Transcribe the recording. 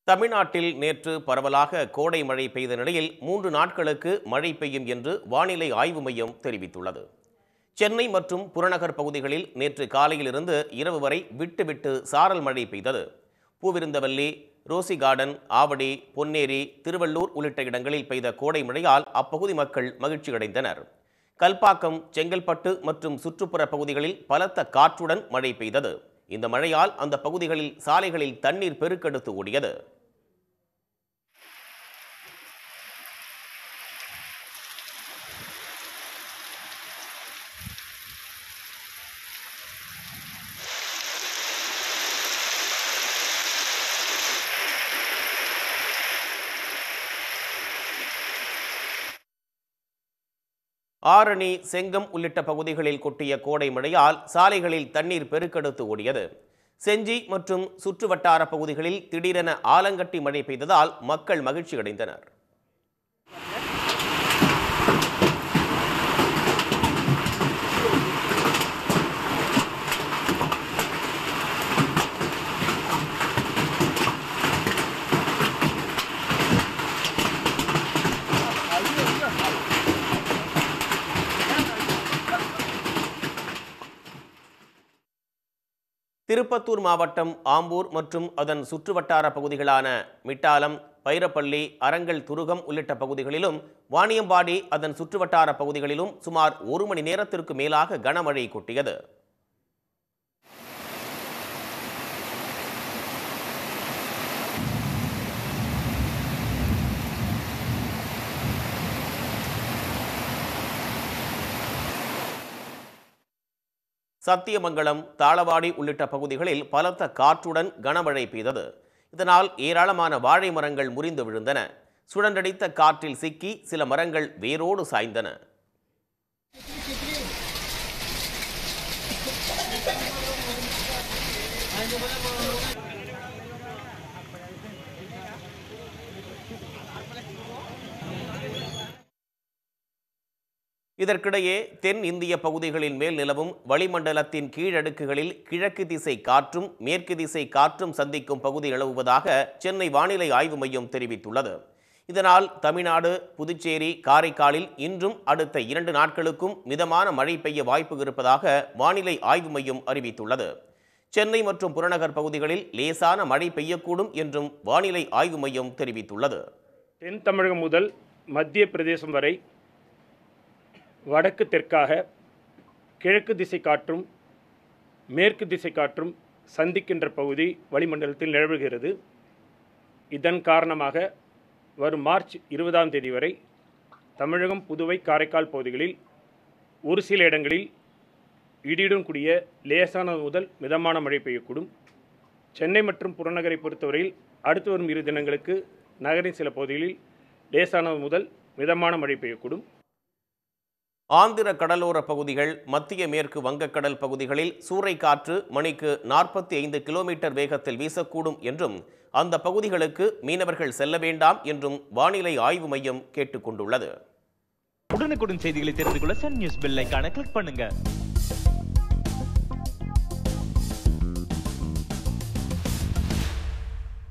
தமிழ்நாட்டில் நேற்று பரவலாக கோடை மழை பெய்த நிலையில் மூன்று நாட்களுக்கு மழை பெய்யும் என்று வானிலை ஆய்வு மையம் தெரிவித்துள்ளது சென்னை மற்றும் புறநகர் பகுதிகளில் நேற்று காலையிலிருந்து இரவு வரை விட்டு விட்டு சாரல் மழை பெய்தது பூவிருந்தவல்லி ரோசி கார்டன் ஆவடி பொன்னேரி திருவள்ளூர் உள்ளிட்ட இடங்களில் பெய்த கோடை மழையால் அப்பகுதி மக்கள் மகிழ்ச்சியடைந்தனர் கல்பாக்கம் செங்கல்பட்டு மற்றும் சுற்றுப்புற பகுதிகளில் பலத்த காற்றுடன் மழை பெய்தது இந்த மழையால் அந்த பகுதிகளில் சாலைகளில் தண்ணீர் பெருக்கெடுத்து ஓடியது ஆரணி செங்கம் உள்ளிட்ட பகுதிகளில் கொட்டிய கோடை மழையால் சாலைகளில் தண்ணீர் பெருக்கெடுத்து ஓடியது செஞ்சி மற்றும் சுற்றுவட்டார பகுதிகளில் திடீரென ஆலங்கட்டி மழை பெய்ததால் மக்கள் மகிழ்ச்சியடைந்தனர் திருப்பத்தூர் மாவட்டம் ஆம்பூர் மற்றும் அதன் சுற்றுவட்டார பகுதிகளான மிட்டாலம் பைரப்பள்ளி அரங்கல் துருகம் உள்ளிட்ட பகுதிகளிலும் வாணியம்பாடி அதன் சுற்றுவட்டார பகுதிகளிலும் சுமார் ஒரு மணி நேரத்திற்கு மேலாக கனமழை கொட்டியது சத்தியமங்கலம் தாளவாடி உள்ளிட்ட பகுதிகளில் பலத்த காற்றுடன் கனமழை பெய்தது இதனால் ஏராளமான வாழை மரங்கள் முறிந்து விழுந்தன சுழன்றடித்த காற்றில் சிக்கி சில மரங்கள் வேரோடு சாய்ந்தன இதற்கிடையே தென் இந்திய பகுதிகளின் மேல் நிலவும் வளிமண்டலத்தின் கீழடுக்குகளில் கிழக்கு திசை காற்றும் மேற்கு திசை காற்றும் சந்திக்கும் பகுதி நிலவுவதாக சென்னை வானிலை ஆய்வு மையம் தெரிவித்துள்ளது இதனால் தமிழ்நாடு புதுச்சேரி காரைக்காலில் இன்றும் அடுத்த இரண்டு நாட்களுக்கும் மிதமான மழை பெய்ய வாய்ப்பு இருப்பதாக வானிலை ஆய்வு மையம் அறிவித்துள்ளது சென்னை மற்றும் புறநகர் பகுதிகளில் லேசான மழை பெய்யக்கூடும் என்றும் வானிலை ஆய்வு மையம் தெரிவித்துள்ளது தென் தமிழகம் முதல் மத்திய பிரதேசம் வரை வடக்கு தெற்காக கிழக்கு திசை காற்றும் மேற்கு திசை காற்றும் சந்திக்கின்ற பகுதி வளிமண்டலத்தில் நிலவுகிறது இதன் காரணமாக வரும் மார்ச் இருபதாம் தேதி வரை தமிழகம் புதுவை காரைக்கால் பகுதிகளில் ஒரு சில இடங்களில் இடியுடன் கூடிய லேசான முதல் மிதமான மழை பெய்யக்கூடும் சென்னை மற்றும் புறநகரை பொறுத்தவரையில் அடுத்து வரும் இரு தினங்களுக்கு நகரின் சில பகுதிகளில் லேசானது முதல் மிதமான மழை பெய்யக்கூடும் ஆந்திர கடலோர பகுதிகள் மத்திய மேற்கு வங்கக்கடல் பகுதிகளில் சூறைக்காற்று மணிக்கு நாற்பத்தி ஐந்து கிலோமீட்டர் வேகத்தில் வீசக்கூடும் என்றும் அந்த பகுதிகளுக்கு மீனவர்கள் செல்ல வேண்டாம் என்றும் வானிலை ஆய்வு மையம் கேட்டுக்கொண்டுள்ளது உடனுக்குடன் செய்திகளை தெரிந்து கொள்ள சன் நியூஸ் பெல் ஐகானை கிளிக் பண்ணுங்க